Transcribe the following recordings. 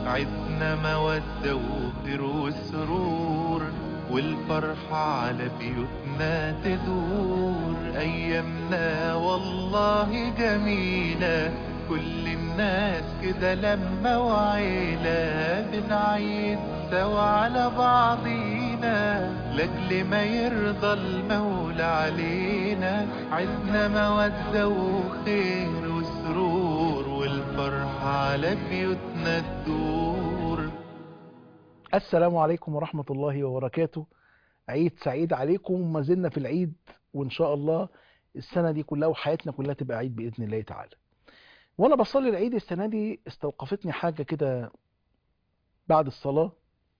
عدنا مودة وخير وسرور والفرحة على بيوتنا تدور أيامنا والله جميلة كل الناس كده لما وعيلة بنعيد سوا على بعضينا لأجل ما يرضى المولى علينا عدنا مودة وخير وسرور والفرحة على بيوتنا تدور السلام عليكم ورحمة الله وبركاته عيد سعيد عليكم ما زلنا في العيد وإن شاء الله السنة دي كلها وحياتنا كلها تبقى عيد بإذن الله تعالى وأنا بصلي العيد السنة دي استوقفتني حاجة كده بعد الصلاة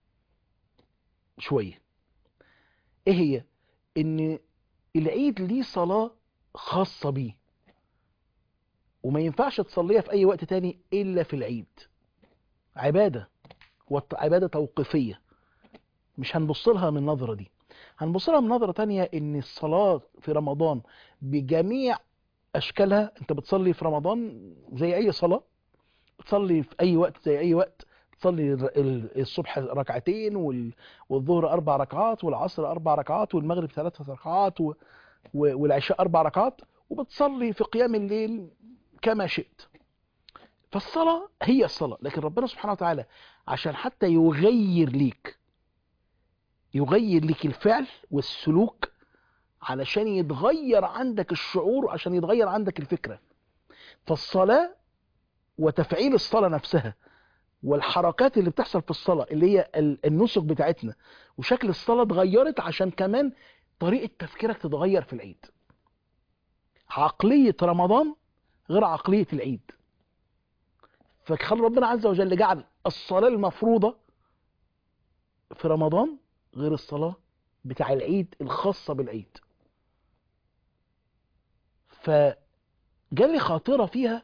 شوية إيه هي؟ إن العيد ليه صلاة خاصة بيه وما ينفعش تصليها في أي وقت تاني إلا في العيد عبادة عبادة توقيفية مش هنبص لها من النظرة دي هنبص لها من نظرة تانية ان الصلاة في رمضان بجميع اشكالها انت بتصلي في رمضان زي اي صلاة بتصلي في اي وقت زي اي وقت بتصلي الصبح ركعتين والظهر اربع ركعات والعصر اربع ركعات والمغرب ثلاث ركعات والعشاء اربع ركعات وبتصلي في قيام الليل كما شئت فالصلاة هي الصلاة لكن ربنا سبحانه وتعالى عشان حتى يغير ليك يغير لك الفعل والسلوك علشان يتغير عندك الشعور عشان يتغير عندك الفكرة فالصلاة وتفعيل الصلاة نفسها والحركات اللي بتحصل في الصلاة اللي هي النسك بتاعتنا وشكل الصلاة اتغيرت عشان كمان طريقة تفكيرك تتغير في العيد عقلية رمضان غير عقلية العيد فخلي ربنا عز وجل جعل الصلاة المفروضة في رمضان غير الصلاة بتاع العيد الخاصة بالعيد فجالي خاطرة فيها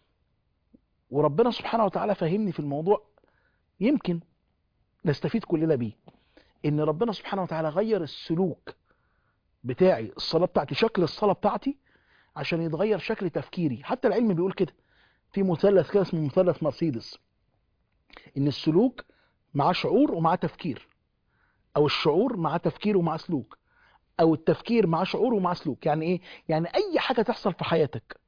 وربنا سبحانه وتعالى فهمني في الموضوع يمكن نستفيد كلنا بيه ان ربنا سبحانه وتعالى غير السلوك بتاعي الصلاة بتاعتي شكل الصلاة بتاعتي عشان يتغير شكل تفكيري حتى العلم بيقول كده في مثلث كده اسمه مثلث مرسيدس ان السلوك مع شعور ومع تفكير او الشعور مع تفكير ومع سلوك او التفكير مع شعور ومع سلوك يعني ايه يعني اي حاجة تحصل في حياتك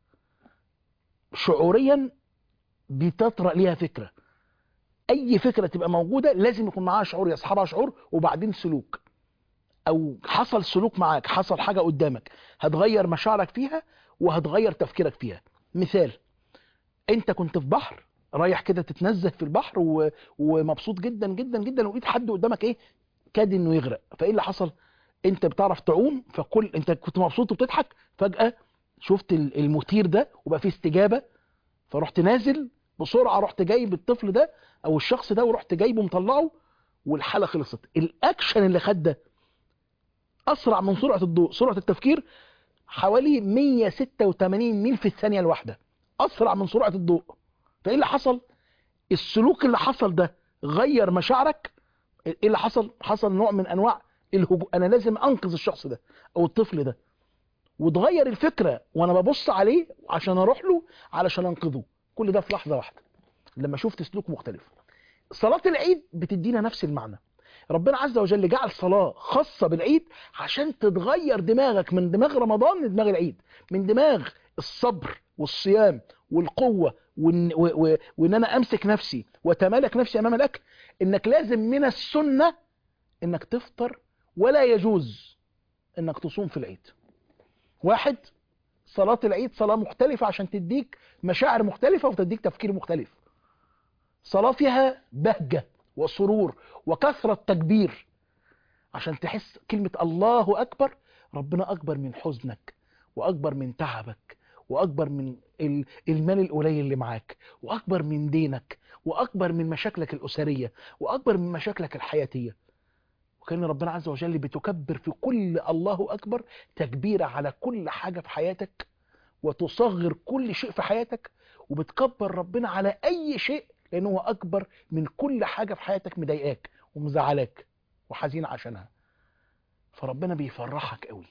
شعوريا بتطرأ ليها فكرة اي فكرة تبقى موجودة لازم يكون معاها شعور يصحبها شعور وبعدين سلوك او حصل سلوك معاك حصل حاجة قدامك هتغير مشاعرك فيها وهتغير تفكيرك فيها مثال انت كنت في بحر رايح كده تتنزه في البحر و... ومبسوط جدا جدا جدا ولقيت حد قدامك ايه كاد انه يغرق فايه اللي حصل انت بتعرف تعوم فكل انت كنت مبسوط وبتضحك فجأة شفت المثير ده وبقى فيه استجابة فرحت نازل بسرعة رحت جايب الطفل ده او الشخص ده ورحت جايبه مطلعه والحالة خلصت الاكشن اللي خد ده اسرع من سرعة الضوء سرعة التفكير حوالي 186 ميل في الثانية الواحدة اسرع من سرعة الضوء فايه اللي حصل السلوك اللي حصل ده غير مشاعرك ايه اللي حصل حصل نوع من انواع الهجوم انا لازم انقذ الشخص ده او الطفل ده وتغير الفكرة وانا ببص عليه عشان اروح له علشان انقذه كل ده في لحظة واحدة لما شفت سلوك مختلف صلاة العيد بتدينا نفس المعنى ربنا عز وجل جعل صلاة خاصة بالعيد عشان تتغير دماغك من دماغ رمضان لدماغ العيد من دماغ الصبر والصيام والقوة وإن, و... و... وإن أنا أمسك نفسي وتمالك نفسي أمام الأكل إنك لازم من السنة إنك تفطر ولا يجوز إنك تصوم في العيد واحد صلاة العيد صلاة مختلفة عشان تديك مشاعر مختلفة وتديك تفكير مختلف صلاة فيها بهجة وسرور وكثرة تكبير عشان تحس كلمة الله أكبر ربنا أكبر من حزنك وأكبر من تعبك وأكبر من المال القليل اللي معاك وأكبر من دينك وأكبر من مشاكلك الأسرية وأكبر من مشاكلك الحياتية وكان ربنا عز وجل بتكبر في كل الله أكبر تكبيرة على كل حاجة في حياتك وتصغر كل شيء في حياتك وبتكبر ربنا على أي شيء لأنه هو أكبر من كل حاجة في حياتك مضايقاك ومزعلاك وحزين عشانها فربنا بيفرحك قوي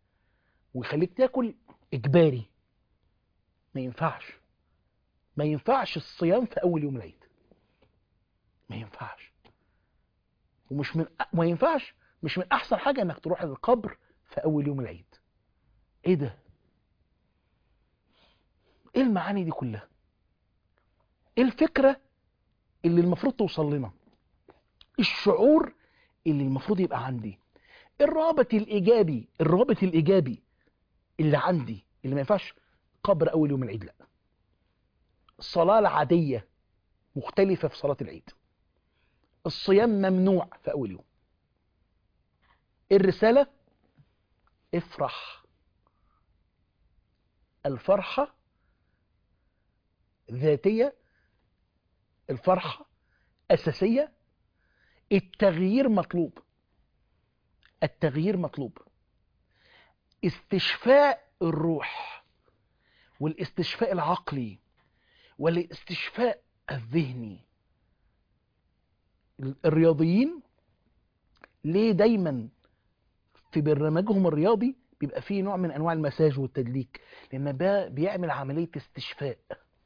ويخليك تاكل إجباري ما ينفعش ما ينفعش الصيام في أول يوم العيد ما ينفعش ومش من ما ينفعش مش من احسن حاجه انك تروح للقبر في اول يوم العيد ايه ده ايه المعاني دي كلها ايه الفكره اللي المفروض توصل لنا الشعور اللي المفروض يبقى عندي الرابط الايجابي الرابط الايجابي اللي عندي اللي ما ينفعش قبر اول يوم العيد لا الصلاه العاديه مختلفه في صلاه العيد الصيام ممنوع في اول يوم الرساله افرح الفرحه ذاتيه الفرحه اساسيه التغيير مطلوب التغيير مطلوب استشفاء الروح والاستشفاء العقلي والاستشفاء الذهني الرياضيين ليه دايما في برنامجهم الرياضي بيبقى فيه نوع من انواع المساج والتدليك لان ده بيعمل عمليه استشفاء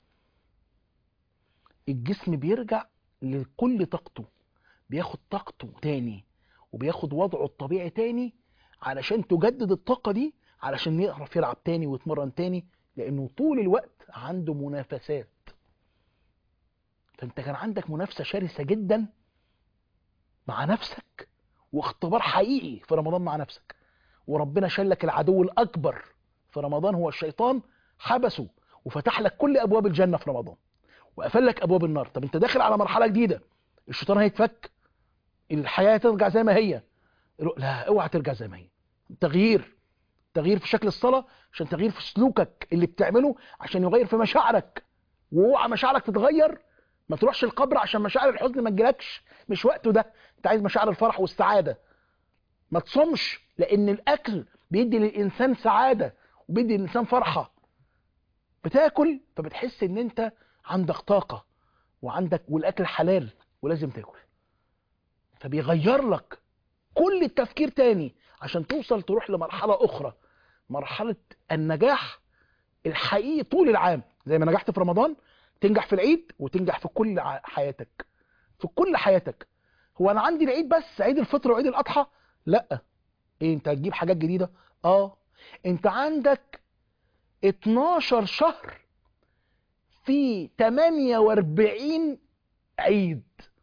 الجسم بيرجع لكل طاقته بياخد طاقته تاني وبياخد وضعه الطبيعي تاني علشان تجدد الطاقة دي علشان يعرف يلعب تاني ويتمرن تاني لأنه طول الوقت عنده منافسات فأنت كان عندك منافسة شرسة جدا مع نفسك واختبار حقيقي في رمضان مع نفسك وربنا شلك العدو الأكبر في رمضان هو الشيطان حبسه وفتح لك كل أبواب الجنة في رمضان وقفل لك أبواب النار طب أنت داخل على مرحلة جديدة الشيطان هيتفك الحياة ترجع زي ما هي لا اوعى ترجع زي ما هي تغيير تغيير في شكل الصلاة عشان تغيير في سلوكك اللي بتعمله عشان يغير في مشاعرك واوعى مشاعرك تتغير ما تروحش القبر عشان مشاعر الحزن ما تجيلكش مش وقته ده انت عايز مشاعر الفرح والسعادة ما تصومش لان الاكل بيدي للانسان سعادة وبيدي للانسان فرحة بتاكل فبتحس ان انت عندك طاقة وعندك والاكل حلال ولازم تاكل فبيغير لك كل التفكير تاني عشان توصل تروح لمرحلة أخرى مرحلة النجاح الحقيقي طول العام زي ما نجحت في رمضان تنجح في العيد وتنجح في كل حياتك في كل حياتك هو أنا عندي العيد بس عيد الفطر وعيد الأضحى لا إيه أنت هتجيب حاجات جديدة آه أنت عندك 12 شهر في 48 عيد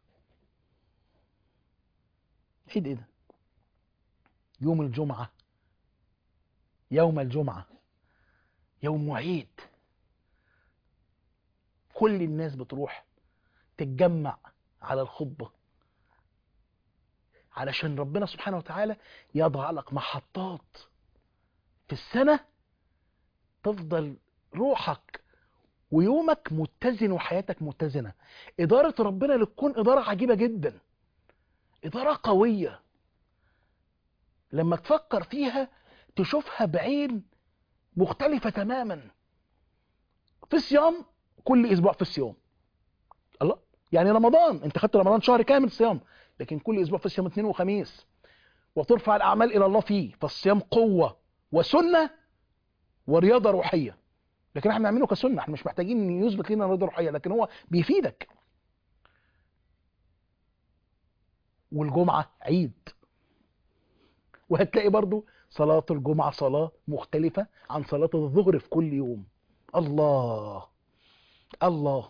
عيد ايه ده يوم الجمعة يوم الجمعة يوم عيد كل الناس بتروح تتجمع على الخطبة علشان ربنا سبحانه وتعالى يضع لك محطات في السنة تفضل روحك ويومك متزن وحياتك متزنة إدارة ربنا للكون إدارة عجيبة جدا إدارة قوية لما تفكر فيها تشوفها بعين مختلفة تماما في الصيام كل أسبوع في الصيام الله يعني رمضان انت خدت رمضان شهر كامل صيام لكن كل أسبوع في الصيام اثنين وخميس وترفع الأعمال إلى الله فيه فالصيام قوة وسنة ورياضة روحية لكن احنا بنعمله كسنة احنا مش محتاجين يثبت لنا رياضة روحية لكن هو بيفيدك والجمعة عيد وهتلاقي برضو صلاة الجمعة صلاة مختلفة عن صلاة الظهر في كل يوم الله الله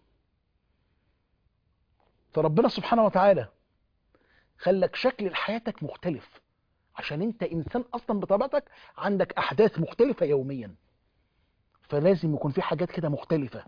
فربنا سبحانه وتعالى خلك شكل حياتك مختلف عشان انت انسان اصلا بطبيعتك عندك احداث مختلفة يوميا فلازم يكون في حاجات كده مختلفة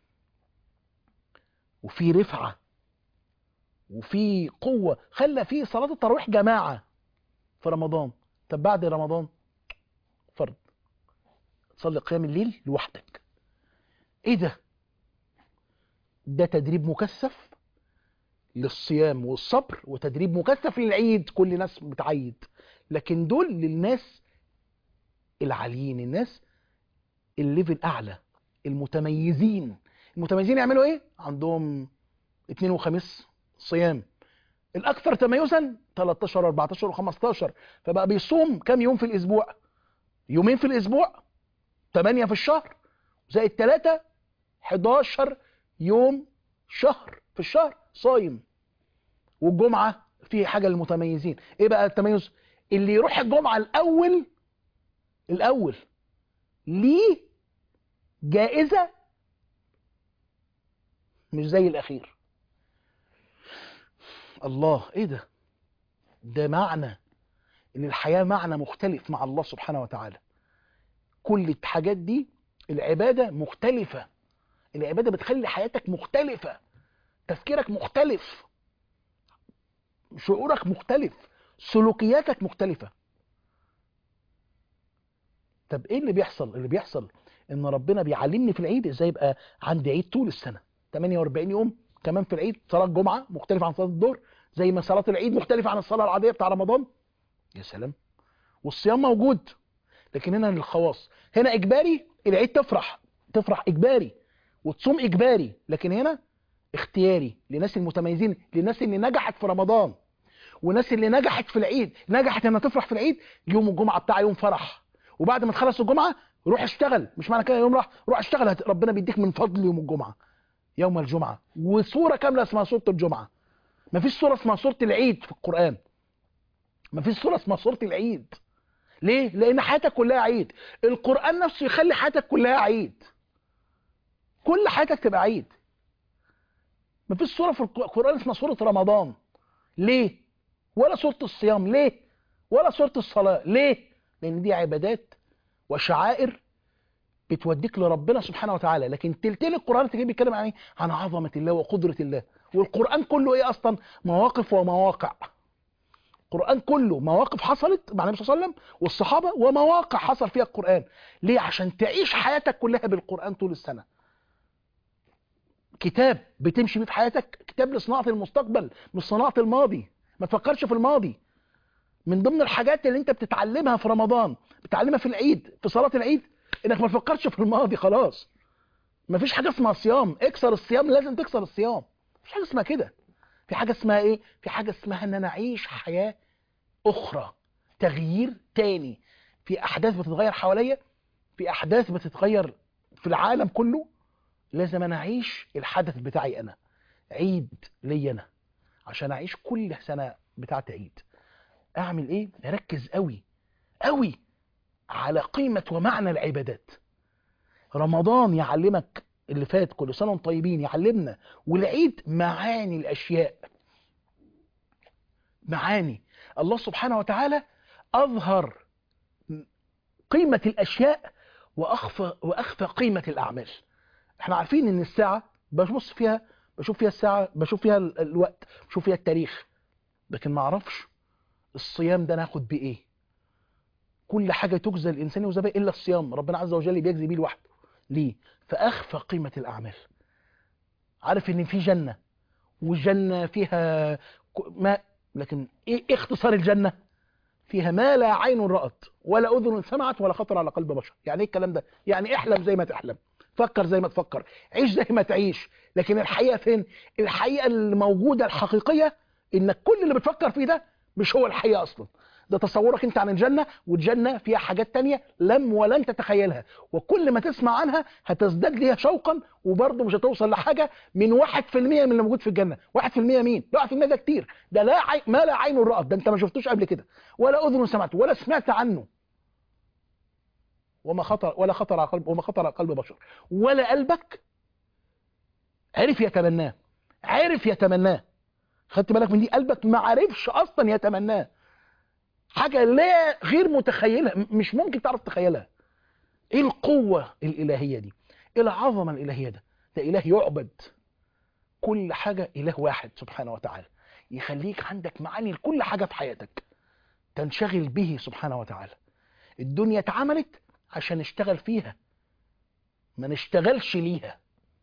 وفي رفعة وفي قوة خلى في صلاة التراويح جماعة في رمضان طب بعد رمضان فرض تصلي قيام الليل لوحدك ايه ده ده تدريب مكثف للصيام والصبر وتدريب مكثف للعيد كل ناس بتعيد لكن دول للناس العاليين الناس الليفل اعلى المتميزين المتميزين يعملوا ايه عندهم اثنين وخميس صيام الاكثر تميزا 13 14 و15 فبقى بيصوم كام يوم في الاسبوع يومين في الاسبوع 8 في الشهر زائد 3 11 يوم شهر في الشهر صايم والجمعه في حاجه للمتميزين ايه بقى التميز اللي يروح الجمعه الاول الاول ليه جائزه مش زي الاخير الله ايه ده ده معنى ان الحياه معنى مختلف مع الله سبحانه وتعالى كل الحاجات دي العباده مختلفه العباده بتخلي حياتك مختلفه تفكيرك مختلف شعورك مختلف سلوكياتك مختلفه طب ايه اللي بيحصل اللي بيحصل ان ربنا بيعلمني في العيد ازاي يبقى عندي عيد طول السنه 48 يوم كمان في العيد صلاه الجمعه مختلفه عن صلاه الظهر زي ما صلاه العيد مختلفه عن الصلاه العاديه بتاع رمضان يا سلام والصيام موجود لكن هنا للخواص هنا اجباري العيد تفرح تفرح اجباري وتصوم اجباري لكن هنا اختياري لناس المتميزين للناس اللي نجحت في رمضان وناس اللي نجحت في العيد نجحت انها تفرح في العيد يوم الجمعه بتاع يوم فرح وبعد ما تخلص الجمعه روح اشتغل مش معنى كده يوم راح روح اشتغل هت- ربنا بيديك من فضل يوم الجمعه يوم الجمعه وصوره كامله اسمها سوره الجمعه مفيش سوره اسمها سوره العيد في القران مفيش سوره اسمها سوره العيد ليه لان حياتك كلها عيد القران نفسه يخلي حياتك كلها عيد كل حياتك تبقى عيد مفيش سوره في القران اسمها سوره رمضان ليه ولا سوره الصيام ليه ولا سوره الصلاه ليه لان دي عبادات وشعائر بتوديك لربنا سبحانه وتعالى لكن تلتين القران تجي بيتكلم عن ايه عن عظمه الله وقدره الله والقران كله ايه اصلا مواقف ومواقع القران كله مواقف حصلت مع النبي صلى الله عليه وسلم والصحابه ومواقع حصل فيها القران ليه عشان تعيش حياتك كلها بالقران طول السنه كتاب بتمشي بيه في حياتك كتاب لصناعه المستقبل مش صناعه الماضي ما تفكرش في الماضي من ضمن الحاجات اللي انت بتتعلمها في رمضان بتتعلمها في العيد في صلاه العيد انك ما تفكرش في الماضي خلاص ما فيش حاجه اسمها صيام اكسر الصيام لازم تكسر الصيام مفيش حاجه اسمها كده في حاجه اسمها ايه في حاجه اسمها ان انا اعيش حياه اخرى تغيير تاني في احداث بتتغير حواليا في احداث بتتغير في العالم كله لازم انا اعيش الحدث بتاعي انا عيد لي انا عشان اعيش كل سنه بتاعت عيد اعمل ايه اركز قوي قوي على قيمه ومعنى العبادات رمضان يعلمك اللي فات كل سنه وانتم طيبين يعلمنا والعيد معاني الاشياء معاني الله سبحانه وتعالى اظهر قيمه الاشياء واخفى واخفى قيمه الاعمال احنا عارفين ان الساعه ببص فيها بشوف فيها الساعه بشوف فيها ال- الوقت بشوف فيها التاريخ لكن ما اعرفش الصيام ده انا هاخد بيه ايه كل حاجه تجزى الانسان يجزى بها الا الصيام ربنا عز وجل بيجزي بيه لوحده ليه فاخفى قيمه الاعمال عارف ان في جنه والجنه فيها ك- ما لكن ايه إيه اختصار الجنه فيها ما لا عين رأت ولا أذن سمعت ولا خطر على قلب بشر يعني ايه الكلام ده يعني احلم زي ما تحلم فكر زي ما تفكر عيش زي ما تعيش لكن الحقيقة فين الحقيقة الموجودة الحقيقية انك كل اللي بتفكر فيه ده مش هو الحقيقة اصلا ده تصورك انت عن الجنة والجنة فيها حاجات تانية لم ولن تتخيلها وكل ما تسمع عنها هتزداد ليها شوقا وبرضه مش هتوصل لحاجة من واحد في المية من اللي موجود في الجنة واحد في المية مين؟ لا واحد في المية ده كتير ده لا عي... ما لا عين رأت ده انت ما شفتوش قبل كده ولا أذن سمعت ولا سمعت عنه وما خطر ولا خطر على قلب وما خطر على قلب بشر ولا قلبك عرف يتمناه عرف يتمناه خدت بالك من دي قلبك ما عرفش اصلا يتمناه حاجه لا غير متخيلها م- مش ممكن تعرف تخيلها ايه القوه الالهيه دي ايه العظمه الالهيه ده ده اله يعبد كل حاجه اله واحد سبحانه وتعالى يخليك عندك معاني لكل حاجه في حياتك تنشغل به سبحانه وتعالى الدنيا اتعملت عشان نشتغل فيها ما نشتغلش ليها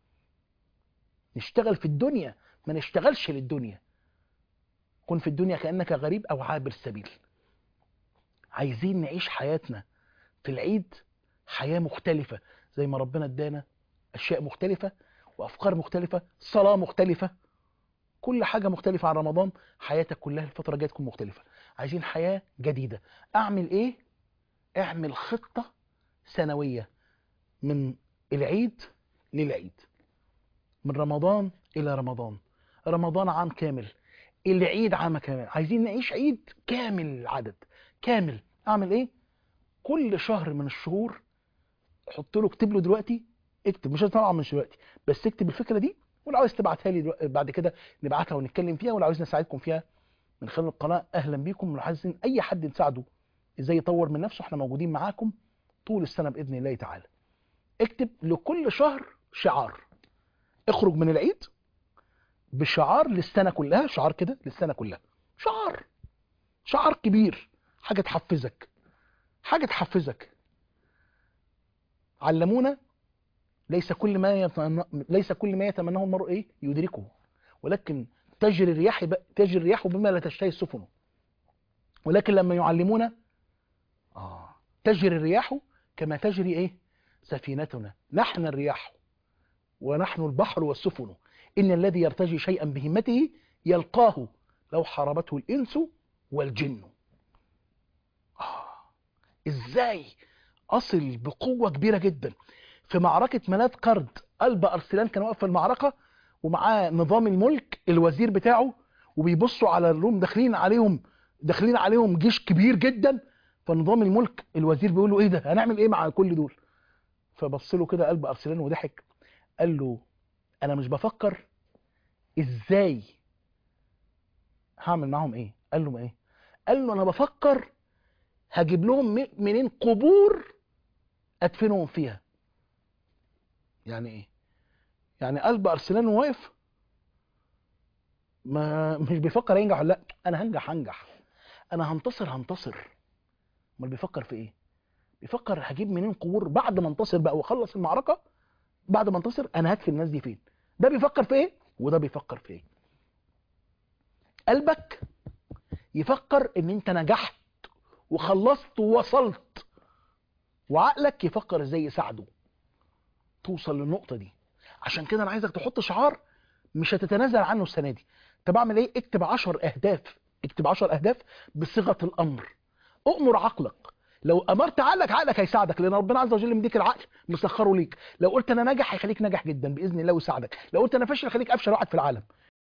نشتغل في الدنيا ما نشتغلش للدنيا كن في الدنيا كأنك غريب أو عابر سبيل عايزين نعيش حياتنا في العيد حياة مختلفة زي ما ربنا ادانا أشياء مختلفة وأفكار مختلفة صلاة مختلفة كل حاجة مختلفة عن رمضان حياتك كلها الفترة الجاية تكون مختلفة عايزين حياة جديدة أعمل إيه؟ اعمل خطة سنوية من العيد للعيد من رمضان إلى رمضان رمضان عام كامل العيد عام كامل عايزين نعيش عيد كامل العدد كامل اعمل ايه كل شهر من الشهور حط له اكتب له دلوقتي اكتب مش طبعا مش دلوقتي بس اكتب الفكره دي ولو عايز تبعتها لي دلوقتي بعد كده نبعتها ونتكلم فيها ولو عايز نساعدكم فيها من خلال القناه اهلا بيكم ولو عايزين اي حد نساعده ازاي يطور من نفسه احنا موجودين معاكم طول السنه باذن الله تعالى اكتب لكل شهر شعار اخرج من العيد بشعار للسنه كلها شعار كده للسنه كلها شعار شعار كبير حاجه تحفزك حاجه تحفزك علمونا ليس كل ما يتمنى ليس كل ما يتمناه المرء ايه يدركه ولكن تجري الرياح ب... تجري الرياح بما لا تشتهي السفن ولكن لما يعلمونا اه تجري الرياح كما تجري ايه سفينتنا نحن الرياح ونحن البحر والسفن ان الذي يرتجي شيئا بهمته يلقاه لو حاربته الانس والجن آه. ازاي اصل بقوه كبيره جدا في معركه ملاذ قرد قلب ارسلان كان واقف في المعركه ومعاه نظام الملك الوزير بتاعه وبيبصوا على الروم داخلين عليهم داخلين عليهم جيش كبير جدا فنظام الملك الوزير بيقول له ايه ده هنعمل ايه مع كل دول فبص له كده قلب ارسلان وضحك قال له انا مش بفكر ازاي هعمل معاهم ايه قال له ايه قال له انا بفكر هجيب لهم م- منين قبور ادفنهم فيها يعني ايه يعني قلب ارسلان واقف ما مش بيفكر ينجح ولا لا انا هنجح هنجح انا هنتصر هنتصر امال بيفكر في ايه بيفكر هجيب منين قبور بعد ما انتصر بقى واخلص المعركه بعد ما انتصر انا هدفن الناس دي فين ده بيفكر في ايه وده بيفكر في ايه قلبك يفكر ان انت نجحت وخلصت ووصلت وعقلك يفكر ازاي يساعده توصل للنقطه دي عشان كده انا عايزك تحط شعار مش هتتنازل عنه السنه دي طب اعمل ايه اكتب 10 اهداف اكتب 10 اهداف بصيغه الامر اؤمر عقلك لو امرت عقلك عقلك هيساعدك لان ربنا عز وجل مديك العقل مسخره ليك لو قلت انا ناجح هيخليك ناجح جدا باذن الله ويساعدك لو قلت انا فاشل هيخليك افشل واحد في العالم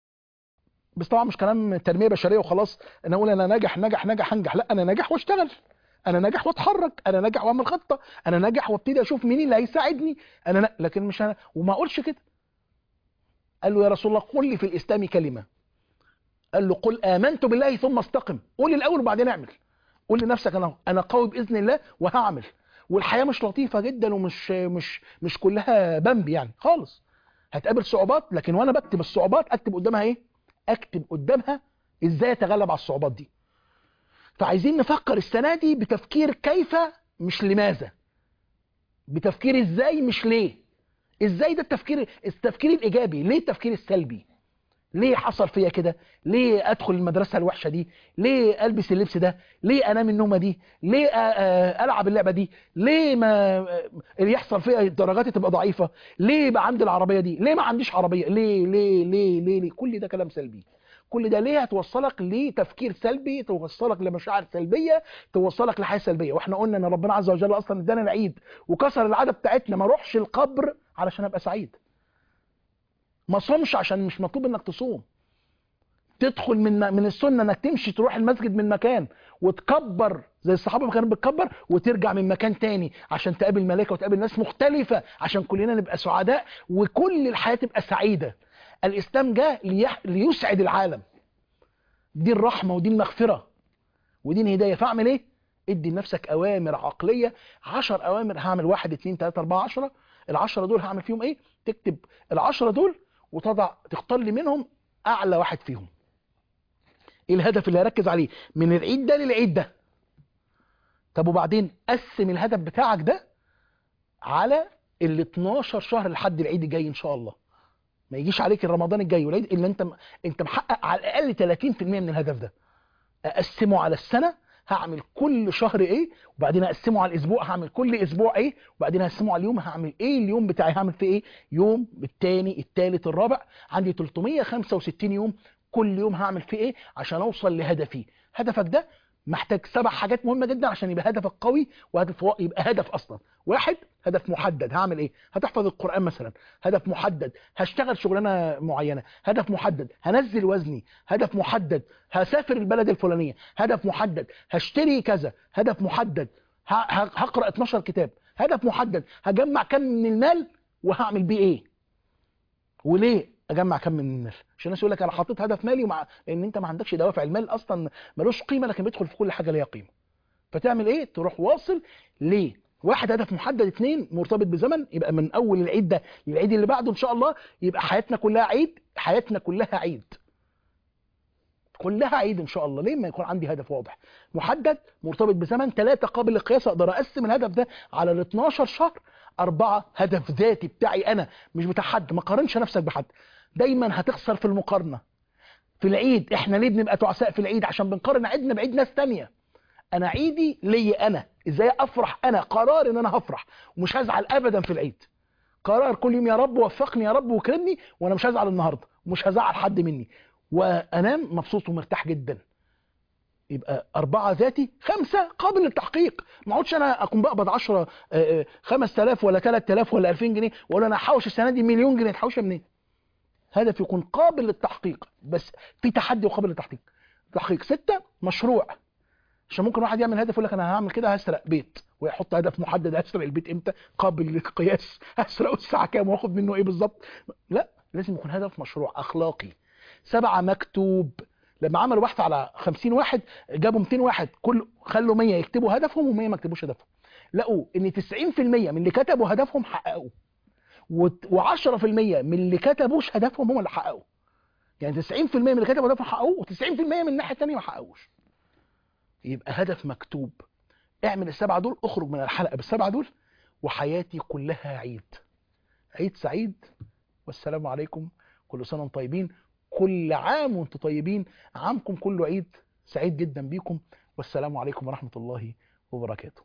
بس طبعا مش كلام تنميه بشريه وخلاص انا اقول انا ناجح ناجح ناجح هنجح لا انا ناجح واشتغل انا ناجح واتحرك انا ناجح واعمل خطه انا ناجح وابتدي اشوف مين اللي هيساعدني انا ن... لكن مش انا وما اقولش كده قال له يا رسول الله قل لي في الاسلام كلمه قال له قل امنت بالله ثم استقم قول الاول وبعدين اعمل قول لنفسك انا انا قوي باذن الله وهعمل والحياه مش لطيفه جدا ومش مش مش كلها بمبي يعني خالص هتقابل صعوبات لكن وانا بكتب الصعوبات اكتب قدامها ايه اكتب قدامها ازاي اتغلب على الصعوبات دي فعايزين نفكر السنه دي بتفكير كيف مش لماذا بتفكير ازاي مش ليه ازاي ده التفكير التفكير الايجابي ليه التفكير السلبي ليه حصل فيا كده ليه ادخل المدرسه الوحشه دي ليه البس اللبس ده ليه انام النومه دي ليه آه، آه، العب اللعبه دي ليه ما آه، اللي يحصل فيا درجاتي تبقى ضعيفه ليه بقى عندي العربيه دي ليه ما عنديش عربيه ليه ليه ليه ليه, ليه؟ كل ده كلام سلبي كل ده ليه هتوصلك لتفكير سلبي توصلك لمشاعر سلبيه توصلك لحياه سلبيه واحنا قلنا ان ربنا عز وجل اصلا ادانا العيد وكسر العاده بتاعتنا ما اروحش القبر علشان ابقى سعيد ما صومش عشان مش مطلوب انك تصوم تدخل من من السنه انك تمشي تروح المسجد من مكان وتكبر زي الصحابه ما كانوا بتكبر وترجع من مكان تاني عشان تقابل ملائكه وتقابل ناس مختلفه عشان كلنا نبقى سعداء وكل الحياه تبقى سعيده الاسلام جاء ليح... ليسعد العالم دي الرحمه ودي المغفره ودي الهدايه فاعمل ايه ادي لنفسك اوامر عقليه 10 اوامر هعمل واحد اتنين تلاته اربعه 10 العشرة دول هعمل فيهم ايه تكتب العشرة دول وتضع تختار لي منهم اعلى واحد فيهم ايه الهدف اللي هركز عليه من العيد ده للعيد ده طب وبعدين قسم الهدف بتاعك ده على ال 12 شهر لحد العيد الجاي ان شاء الله ما يجيش عليك الرمضان الجاي والعيد الا انت انت محقق على الاقل 30% من الهدف ده اقسمه على السنه هعمل كل شهر ايه وبعدين اقسمه على الاسبوع هعمل كل اسبوع ايه وبعدين اقسمه على اليوم هعمل ايه اليوم بتاعي هعمل فيه ايه يوم الثاني الثالث الرابع عندي 365 يوم كل يوم هعمل فيه ايه عشان اوصل لهدفي هدفك ده محتاج سبع حاجات مهمه جدا عشان يبقى هدفك قوي وهدف و- يبقى هدف اصلا واحد هدف محدد هعمل ايه هتحفظ القران مثلا هدف محدد هشتغل شغلانه معينه هدف محدد هنزل وزني هدف محدد هسافر البلد الفلانيه هدف محدد هشتري كذا هدف محدد ه- ه- هقرا 12 كتاب هدف محدد هجمع كم من المال وهعمل بيه ايه وليه اجمع كم من المال عشان الناس يقول لك انا حطيت هدف مالي ومع لان انت ما عندكش دوافع المال اصلا ملوش قيمه لكن بيدخل في كل حاجه ليها قيمه فتعمل ايه تروح واصل ليه واحد هدف محدد اتنين مرتبط بزمن يبقى من اول العيد ده للعيد اللي بعده ان شاء الله يبقى حياتنا كلها عيد حياتنا كلها عيد كلها عيد ان شاء الله ليه ما يكون عندي هدف واضح محدد مرتبط بزمن ثلاثة قابل للقياس اقدر اقسم الهدف ده على ال 12 شهر أربعة هدف ذاتي بتاعي أنا مش بتاع حد ما قارنش نفسك بحد دايما هتخسر في المقارنة في العيد احنا ليه بنبقى تعساء في العيد عشان بنقارن عيدنا بعيد ناس تانية انا عيدي ليا انا ازاي افرح انا قرار ان انا هفرح ومش هزعل ابدا في العيد قرار كل يوم يا رب وفقني يا رب واكرمني وانا مش هزعل النهارده ومش هزعل حد مني وانام مبسوط ومرتاح جدا يبقى أربعة ذاتي خمسة قابل للتحقيق ما اقعدش أنا أكون بقبض 10 5000 ولا 3000 ولا 2000 جنيه وأقول أنا هحوش السنة دي مليون جنيه تحوشها منين؟ هدف يكون قابل للتحقيق بس في تحدي وقابل للتحقيق تحقيق ستة مشروع عشان ممكن واحد يعمل هدف يقول لك انا هعمل كده هسرق بيت ويحط هدف محدد هسرق البيت امتى قابل للقياس هسرقه الساعه كام واخد منه ايه بالظبط لا لازم يكون هدف مشروع اخلاقي سبعه مكتوب لما عملوا بحث على 50 واحد جابوا 200 واحد كل خلوا 100 يكتبوا هدفهم و100 ما يكتبوش هدفهم لقوا ان 90% من اللي كتبوا هدفهم حققوه و10% من اللي كتبوش هدفهم هم اللي حققوا يعني 90% من اللي كتبوا هدفهم حققوه و90% من الناحيه الثانيه ما حققوش يبقى هدف مكتوب اعمل السبعه دول اخرج من الحلقه بالسبعه دول وحياتي كلها عيد عيد سعيد والسلام عليكم كل سنه وانتم طيبين كل عام وانتم طيبين عامكم كله عيد سعيد جدا بيكم والسلام عليكم ورحمه الله وبركاته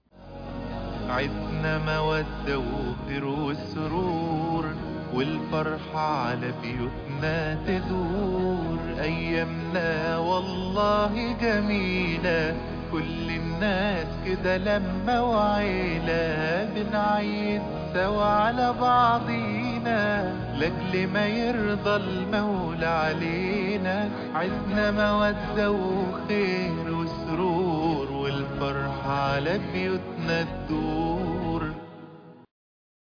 عدنا مودة وخير وسرور والفرحة على بيوتنا تدور أيامنا والله جميلة كل الناس كده لما وعيلة بنعيد سوا على بعضينا لأجل ما يرضى المولى علينا عزنا مودة وخير وسرور والفرحة على بيوتنا تدور